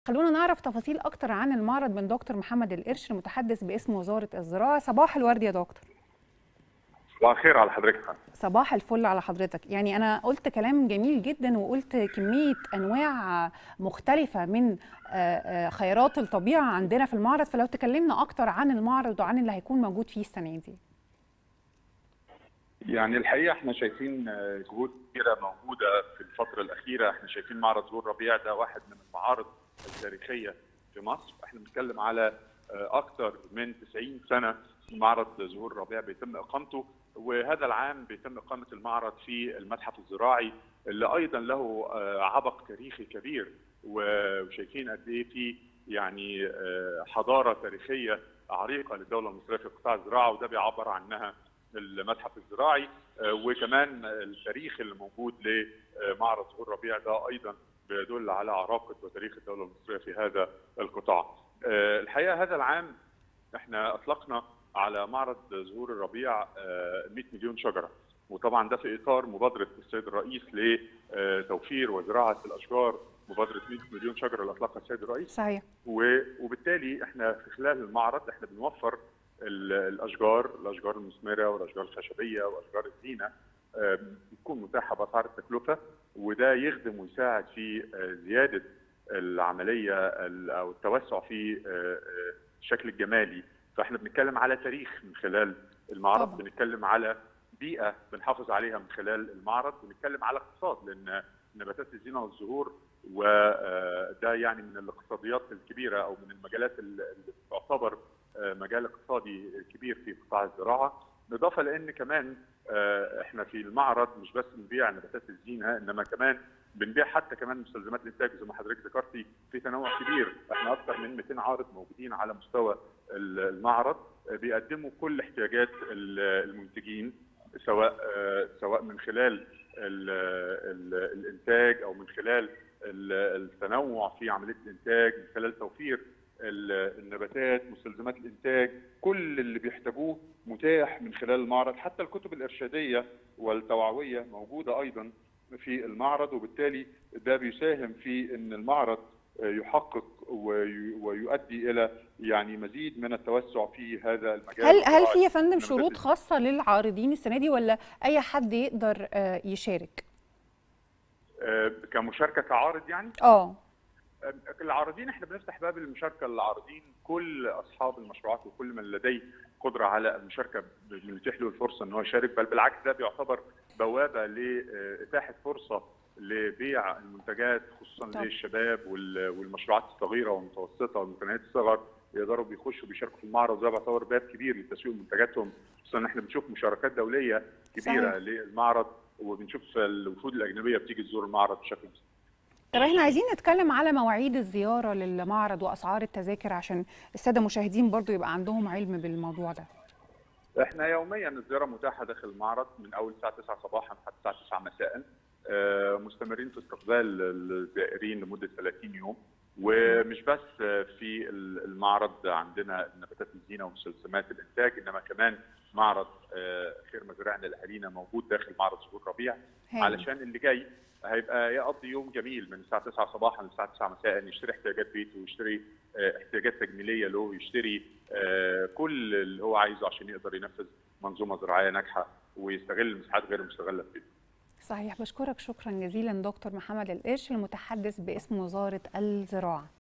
خلونا نعرف تفاصيل اكتر عن المعرض من دكتور محمد القرش المتحدث باسم وزاره الزراعه صباح الورد يا دكتور صباح الخير على حضرتك صباح الفل على حضرتك يعني انا قلت كلام جميل جدا وقلت كميه انواع مختلفه من خيرات الطبيعه عندنا في المعرض فلو تكلمنا اكتر عن المعرض وعن اللي هيكون موجود فيه السنه دي يعني الحقيقه احنا شايفين جهود كبيره موجوده في الفتره الاخيره احنا شايفين معرض زهور ربيع ده واحد من المعارض التاريخيه في مصر احنا بنتكلم على اكثر من 90 سنه معرض زهور الربيع بيتم اقامته وهذا العام بيتم اقامه المعرض في المتحف الزراعي اللي ايضا له عبق تاريخي كبير وشايفين قد ايه في يعني حضاره تاريخيه عريقه للدوله المصريه في قطاع الزراعه وده بيعبر عنها المتحف الزراعي وكمان التاريخ اللي موجود لمعرض زهور الربيع ده ايضا بيدل على عراقه وتاريخ الدوله المصريه في هذا القطاع. الحقيقه هذا العام احنا اطلقنا على معرض زهور الربيع 100 مليون شجره وطبعا ده في اطار مبادره السيد الرئيس لتوفير وزراعه الاشجار مبادره 100 مليون شجره اللي اطلقها السيد الرئيس صحيح وبالتالي احنا في خلال المعرض احنا بنوفر الاشجار الاشجار المثمره والاشجار الخشبيه واشجار الزينه بتكون متاحه باسعار التكلفه وده يخدم ويساعد في زياده العمليه او التوسع في الشكل الجمالي فاحنا بنتكلم على تاريخ من خلال المعرض طبعا. بنتكلم على بيئه بنحافظ عليها من خلال المعرض بنتكلم على اقتصاد لان نباتات الزينه والزهور وده يعني من الاقتصاديات الكبيره او من المجالات اللي تعتبر مجال اقتصادي كبير في قطاع الزراعه بالاضافه لان كمان احنا في المعرض مش بس بنبيع نباتات الزينه انما كمان بنبيع حتى كمان مستلزمات الانتاج زي ما حضرتك ذكرتي في تنوع كبير احنا اكثر من 200 عارض موجودين على مستوى المعرض بيقدموا كل احتياجات المنتجين سواء سواء من خلال الانتاج او من خلال التنوع في عمليه الانتاج من خلال توفير النباتات مستلزمات الانتاج كل اللي بيحتاجوه متاح من خلال المعرض حتى الكتب الارشاديه والتوعويه موجوده ايضا في المعرض وبالتالي ده بيساهم في ان المعرض يحقق ويؤدي الى يعني مزيد من التوسع في هذا المجال هل هل في يا فندم شروط خاصه للعارضين السنه دي ولا اي حد يقدر يشارك؟ كمشاركه كعارض يعني؟ اه العارضين احنا بنفتح باب المشاركه للعارضين كل اصحاب المشروعات وكل من لديه قدره على المشاركه بنتيح له الفرصه ان هو يشارك بل بالعكس ده بيعتبر بوابه لاتاحه فرصه لبيع المنتجات خصوصا طب. للشباب والمشروعات الصغيره والمتوسطه والمتناهيه الصغر يقدروا بيخشوا بيشاركوا في المعرض وده بيعتبر باب كبير لتسويق منتجاتهم خصوصا ان احنا بنشوف مشاركات دوليه كبيره صحيح. للمعرض وبنشوف الوفود الاجنبيه بتيجي تزور المعرض بشكل مستمر طب احنا عايزين نتكلم على مواعيد الزياره للمعرض واسعار التذاكر عشان الساده المشاهدين برضو يبقى عندهم علم بالموضوع ده. احنا يوميا الزياره متاحه داخل المعرض من اول الساعه 9 صباحا حتى الساعه 9 مساء مستمرين في استقبال الزائرين لمده 30 يوم ومش بس في المعرض عندنا نباتات الزينه ومستلزمات الانتاج انما كمان معرض خير مزارعنا لاهالينا موجود داخل معرض زهور ربيع علشان اللي جاي هيبقى يقضي يوم جميل من الساعه 9 صباحا للساعه 9 مساء يشتري احتياجات بيته ويشتري احتياجات تجميليه له يشتري كل اللي هو عايزه عشان يقدر ينفذ منظومه زراعيه ناجحه ويستغل المساحات غير المستغله في بيته. صحيح بشكرك شكرا جزيلا دكتور محمد القرش المتحدث باسم وزاره الزراعه.